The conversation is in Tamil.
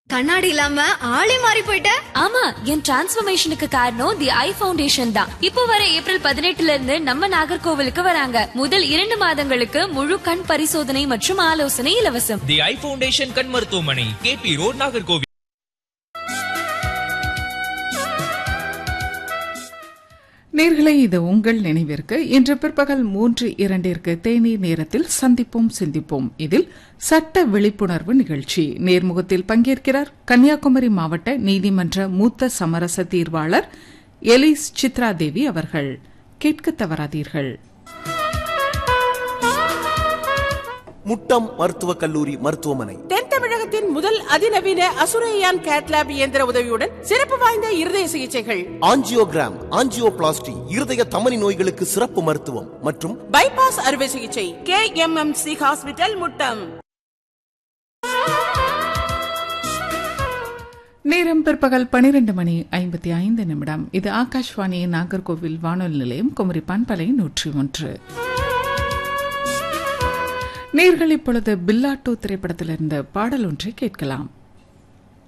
கண்ணாடி இல்லாம ஆளே மாறி போயிட்ட ஆமா என் டிரான்ஸ்ஃபர்மேஷனுக்கு காரணம் தி ஐ ஃபவுண்டேஷன் தான் இப்போ வர ஏப்ரல் பதினெட்டுல இருந்து நம்ம நாகர்கோவிலுக்கு வராங்க முதல் இரண்டு மாதங்களுக்கு முழு கண் பரிசோதனை மற்றும் ஆலோசனை இலவசம் தி ஐ ஃபவுண்டேஷன் கண் மருத்துவமனை கேபி ரோட் நாகர்கோவில் நேர்களை இது உங்கள் நினைவிற்கு இன்று பிற்பகல் மூன்று இரண்டிற்கு தேநீர் நேரத்தில் சந்திப்போம் சிந்திப்போம் இதில் சட்ட விழிப்புணர்வு நிகழ்ச்சி நேர்முகத்தில் பங்கேற்கிறார் கன்னியாகுமரி மாவட்ட நீதிமன்ற மூத்த சமரச தீர்வாளர் எலிஸ் சித்ரா தேவி அவர்கள் கேட்க தவறாதீர்கள் முட்டம் மருத்துவக் கல்லூரி மருத்துவமனை தென் தமிழகத்தின் முதல் அதிநவீன அசுரையான் கேட்லாப் இயந்திர உதவியுடன் சிறப்பு வாய்ந்த இருதய சிகிச்சைகள் ஆஞ்சியோகிராம் ஆஞ்சியோபிளாஸ்டி இருதய தமனி நோய்களுக்கு சிறப்பு மருத்துவம் மற்றும் பைபாஸ் அறுவை சிகிச்சை K M M C hospital Muttam நேரம் பிற்பகல் பனிரெண்டு மணி ஐம்பத்தி ஐந்து நிமிடம் இது ஆகாஷ்வாணியின் நாகர்கோவில் வானொலி நிலையம் குமரி பண்பலை நூற்றி ஒன்று நேர்கள் இப்பொழுது பில்லாட்டோ திரைப்படத்திலிருந்து பாடல் ஒன்றை கேட்கலாம்